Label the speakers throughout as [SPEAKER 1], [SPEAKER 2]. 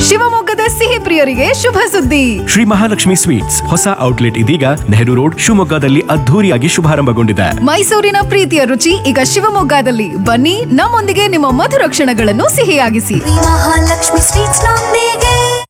[SPEAKER 1] ಶಿವಮೊಗ್ಗದ ಸಿಹಿ ಪ್ರಿಯರಿಗೆ ಶುಭ ಸುದ್ದಿ
[SPEAKER 2] ಶ್ರೀ ಮಹಾಲಕ್ಷ್ಮಿ ಸ್ವೀಟ್ಸ್ ಹೊಸ ಔಟ್ಲೆಟ್ ಇದೀಗ ನೆಹರು ರೋಡ್ ಶಿವಮೊಗ್ಗದಲ್ಲಿ ಅದ್ಧೂರಿಯಾಗಿ ಶುಭಾರಂಭಗೊಂಡಿದೆ
[SPEAKER 1] ಮೈಸೂರಿನ ಪ್ರೀತಿಯ ರುಚಿ ಈಗ ಶಿವಮೊಗ್ಗದಲ್ಲಿ ಬನ್ನಿ ನಮ್ಮೊಂದಿಗೆ ನಿಮ್ಮ ಮಧುರ ಕ್ಷಣಗಳನ್ನು ಸಿಹಿಯಾಗಿಸಿ
[SPEAKER 3] ಮಹಾಲಕ್ಷ್ಮಿ ಸ್ವೀಟ್ಸ್ ನೊಂದಿಗೆ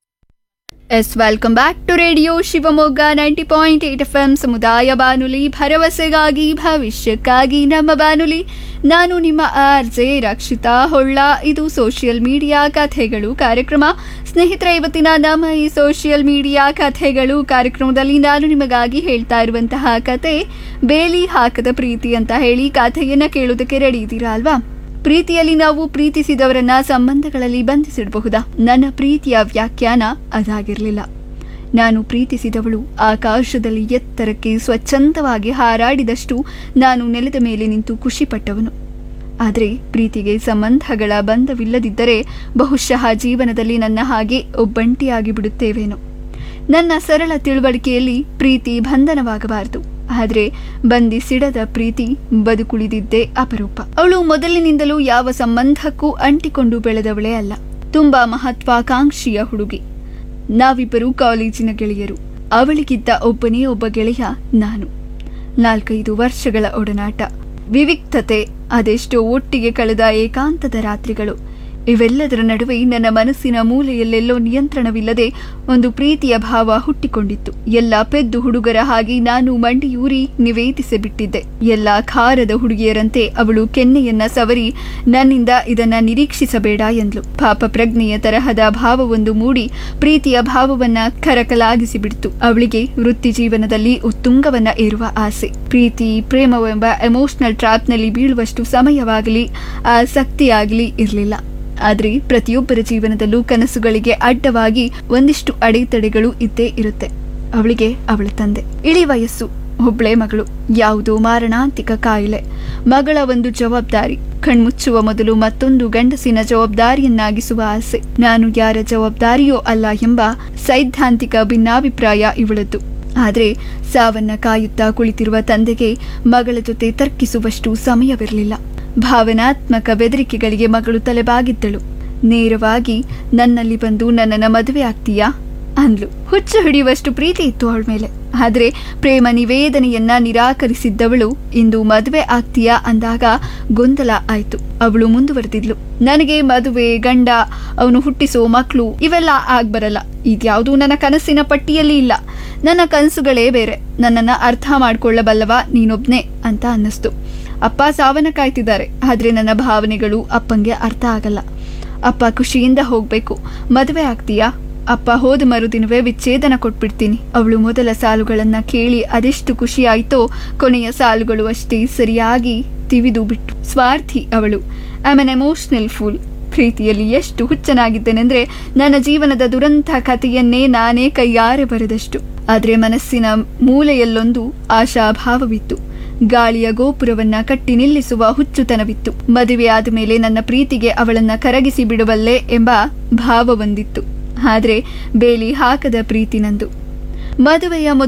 [SPEAKER 4] yes welcome back to radio Shivamogga ninety point eight F M ಸಮುದಾಯ ಬಾನುಲಿ ಭರವಸೆಗಾಗಿ ಭವಿಷ್ಯಕ್ಕಾಗಿ ನಮ್ಮ ಬಾನುಲಿ ನಾನು ನಿಮ್ಮ ಆರ್ ಜೆ ರಕ್ಷಿತಾ ಹೊಳ್ಳ ಇದು ಸೋಷಿಯಲ್ ಮೀಡಿಯಾ ಕಥೆಗಳು ಕಾರ್ಯಕ್ರಮ ಸ್ನೇಹಿತರೆ ಇವತ್ತಿನ ನಮ್ಮ ಈ ಸೋಷಿಯಲ್ ಮೀಡಿಯಾ ಕಥೆಗಳು ಕಾರ್ಯಕ್ರಮದಲ್ಲಿ ನಾನು ನಿಮಗಾಗಿ ಹೇಳ್ತಾ ಇರುವಂತಹ ಕತೆ ಬೇಲಿ ಹಾಕದ ಪ್ರೀತಿ ಅಂತ ಹೇಳಿ ಕಥೆಯನ್ನ ಕೇಳೋದಕ್ಕೆ ರೆಡಿ ಇದ್ದೀರಾ ಅಲ್ವಾ ಪ್ರೀತಿಯಲ್ಲಿ ನಾವು ಪ್ರೀತಿಸಿದವರನ್ನ ಸಂಬಂಧಗಳಲ್ಲಿ ಬಂಧಿಸಿಡಬಹುದಾ ನನ್ನ ಪ್ರೀತಿಯ ವ್ಯಾಖ್ಯಾನ ಅದಾಗಿರಲಿಲ್ಲ ನಾನು ಪ್ರೀತಿಸಿದವಳು ಆಕಾಶದಲ್ಲಿ ಎತ್ತರಕ್ಕೆ ಸ್ವಚ್ಛಂದವಾಗಿ ಹಾರಾಡಿದಷ್ಟು ನಾನು ನೆಲದ ಮೇಲೆ ನಿಂತು ಖುಷಿಪಟ್ಟವನು ಆದರೆ ಪ್ರೀತಿಗೆ ಸಂಬಂಧಗಳ ಬಂಧವಿಲ್ಲದಿದ್ದರೆ ಬಹುಶಃ ಜೀವನದಲ್ಲಿ ನನ್ನ ಹಾಗೆ ಒಬ್ಬಂಟಿಯಾಗಿ ಬಿಡುತ್ತೇವೇನೋ ನನ್ನ ಸರಳ ತಿಳುವಳಿಕೆಯಲ್ಲಿ ಪ್ರೀತಿ ಬಂಧನವಾಗಬಾರದು ಆದರೆ ಬಂಧಿಸಿಡದ ಪ್ರೀತಿ ಬದುಕುಳಿದಿದ್ದೇ ಅಪರೂಪ ಅವಳು ಮೊದಲಿನಿಂದಲೂ ಯಾವ ಸಂಬಂಧಕ್ಕೂ ಅಂಟಿಕೊಂಡು ಬೆಳೆದವಳೇ ಅಲ್ಲ ತುಂಬಾ ಮಹತ್ವಾಕಾಂಕ್ಷಿಯ ಹುಡುಗಿ ನಾವಿಬ್ಬರು ಕಾಲೇಜಿನ ಗೆಳೆಯರು ಅವಳಿಗಿದ್ದ ಒಬ್ಬನೇ ಒಬ್ಬ ಗೆಳೆಯ ನಾನು ನಾಲ್ಕೈದು ವರ್ಷಗಳ ಒಡನಾಟ ವಿವಿಕ್ತತೆ ಅದೆಷ್ಟೋ ಒಟ್ಟಿಗೆ ಕಳೆದ ಏಕಾಂತದ ರಾತ್ರಿಗಳು ಇವೆಲ್ಲದರ ನಡುವೆ ನನ್ನ ಮನಸ್ಸಿನ ಮೂಲೆಯಲ್ಲೆಲ್ಲೋ ನಿಯಂತ್ರಣವಿಲ್ಲದೆ ಒಂದು ಪ್ರೀತಿಯ ಭಾವ ಹುಟ್ಟಿಕೊಂಡಿತ್ತು ಎಲ್ಲ ಪೆದ್ದು ಹುಡುಗರ ಹಾಗೆ ನಾನು ಮಂಡಿಯೂರಿ ನಿವೇದಿಸಿ ಬಿಟ್ಟಿದ್ದೆ ಎಲ್ಲ ಖಾರದ ಹುಡುಗಿಯರಂತೆ ಅವಳು ಕೆನ್ನೆಯನ್ನ ಸವರಿ ನನ್ನಿಂದ ಇದನ್ನ ನಿರೀಕ್ಷಿಸಬೇಡ ಎಂದ್ಲು ಪಾಪ ಪ್ರಜ್ಞೆಯ ತರಹದ ಭಾವವೊಂದು ಮೂಡಿ ಪ್ರೀತಿಯ ಭಾವವನ್ನ ಕರಕಲಾಗಿಸಿಬಿಡ್ತು ಅವಳಿಗೆ ವೃತ್ತಿ ಜೀವನದಲ್ಲಿ ಉತ್ತುಂಗವನ್ನ ಏರುವ ಆಸೆ ಪ್ರೀತಿ ಪ್ರೇಮವೆಂಬ ಎಮೋಷನಲ್ ಟ್ರಾಪ್ನಲ್ಲಿ ಬೀಳುವಷ್ಟು ಸಮಯವಾಗಲಿ ಆಸಕ್ತಿಯಾಗಲಿ ಇರಲಿಲ್ಲ ಆದರೆ ಪ್ರತಿಯೊಬ್ಬರ ಜೀವನದಲ್ಲೂ ಕನಸುಗಳಿಗೆ ಅಡ್ಡವಾಗಿ ಒಂದಿಷ್ಟು ಅಡೆತಡೆಗಳು ಇದ್ದೇ ಇರುತ್ತೆ ಅವಳಿಗೆ ಅವಳ ತಂದೆ ಇಳಿ ವಯಸ್ಸು ಒಬ್ಳೆ ಮಗಳು ಯಾವುದೋ ಮಾರಣಾಂತಿಕ ಕಾಯಿಲೆ ಮಗಳ ಒಂದು ಜವಾಬ್ದಾರಿ ಕಣ್ಮುಚ್ಚುವ ಮೊದಲು ಮತ್ತೊಂದು ಗಂಡಸಿನ ಜವಾಬ್ದಾರಿಯನ್ನಾಗಿಸುವ ಆಸೆ ನಾನು ಯಾರ ಜವಾಬ್ದಾರಿಯೋ ಅಲ್ಲ ಎಂಬ ಸೈದ್ಧಾಂತಿಕ ಭಿನ್ನಾಭಿಪ್ರಾಯ ಇವಳದ್ದು ಆದರೆ ಸಾವನ್ನ ಕಾಯುತ್ತಾ ಕುಳಿತಿರುವ ತಂದೆಗೆ ಮಗಳ ಜೊತೆ ತರ್ಕಿಸುವಷ್ಟು ಸಮಯವಿರಲಿಲ್ಲ ಭಾವನಾತ್ಮಕ ಬೆದರಿಕೆಗಳಿಗೆ ಮಗಳು ತಲೆಬಾಗಿದ್ದಳು ನೇರವಾಗಿ ನನ್ನಲ್ಲಿ ಬಂದು ನನ್ನನ್ನ ಮದುವೆ ಆಗ್ತೀಯಾ ಅಂದ್ಲು ಹುಚ್ಚು ಹಿಡಿಯುವಷ್ಟು ಪ್ರೀತಿ ಇತ್ತು ಅವಳ ಮೇಲೆ ಆದ್ರೆ ಪ್ರೇಮ ನಿವೇದನೆಯನ್ನ ನಿರಾಕರಿಸಿದ್ದವಳು ಇಂದು ಮದುವೆ ಆಗ್ತೀಯಾ ಅಂದಾಗ ಗೊಂದಲ ಆಯ್ತು ಅವಳು ಮುಂದುವರೆದಿದ್ಲು ನನಗೆ ಮದುವೆ ಗಂಡ ಅವನು ಹುಟ್ಟಿಸೋ ಮಕ್ಕಳು ಇವೆಲ್ಲ ಆಗ್ಬರಲ್ಲ ಇದ್ಯಾವುದೂ ನನ್ನ ಕನಸಿನ ಪಟ್ಟಿಯಲ್ಲಿ ಇಲ್ಲ ನನ್ನ ಕನಸುಗಳೇ ಬೇರೆ ನನ್ನನ್ನ ಅರ್ಥ ಮಾಡ್ಕೊಳ್ಳಬಲ್ಲವ ನೀನೊಬ್ನೇ ಅಂತ ಅನ್ನಿಸ್ತು ಅಪ್ಪ ಸಾವನ್ನ ಕಾಯ್ತಿದ್ದಾರೆ ಆದ್ರೆ ನನ್ನ ಭಾವನೆಗಳು ಅಪ್ಪಂಗೆ ಅರ್ಥ ಆಗಲ್ಲ ಅಪ್ಪ ಖುಷಿಯಿಂದ ಹೋಗ್ಬೇಕು ಮದುವೆ ಆಗ್ತೀಯಾ ಅಪ್ಪ ಹೋದ ಮರುದಿನವೇ ವಿಚ್ಛೇದನ ಕೊಟ್ಬಿಡ್ತೀನಿ ಅವಳು ಮೊದಲ ಸಾಲುಗಳನ್ನ ಕೇಳಿ ಅದೆಷ್ಟು ಖುಷಿ ಆಯ್ತೋ ಕೊನೆಯ ಸಾಲುಗಳು ಅಷ್ಟೇ ಸರಿಯಾಗಿ ತಿವಿದು ಬಿಟ್ಟು ಸ್ವಾರ್ಥಿ ಅವಳು ಐ ಆನ್ ಎಮೋಷನಲ್ ಫುಲ್ ಪ್ರೀತಿಯಲ್ಲಿ ಎಷ್ಟು ಹುಚ್ಚನಾಗಿದ್ದೇನೆಂದ್ರೆ ನನ್ನ ಜೀವನದ ದುರಂತ ಕಥೆಯನ್ನೇ ನಾನೇ ಕೈಯಾರೆ ಬರೆದಷ್ಟು ಆದ್ರೆ ಮನಸ್ಸಿನ ಮೂಲೆಯಲ್ಲೊಂದು ಆಶಾಭಾವವಿತ್ತು ಗಾಳಿಯ ಗೋಪುರವನ್ನ ಕಟ್ಟಿ ನಿಲ್ಲಿಸುವ ಹುಚ್ಚುತನವಿತ್ತು ಮದುವೆ ಆದ ಮೇಲೆ ನನ್ನ ಪ್ರೀತಿಗೆ ಅವಳನ್ನ ಕರಗಿಸಿ ಬಿಡುವಲ್ಲೇ ಎಂಬ ಭಾವವೊಂದಿತ್ತು ಆದ್ರೆ ಬೇಲಿ ಹಾಕದ ಪ್ರೀತಿ ನಂದು ಮದುವೆಯ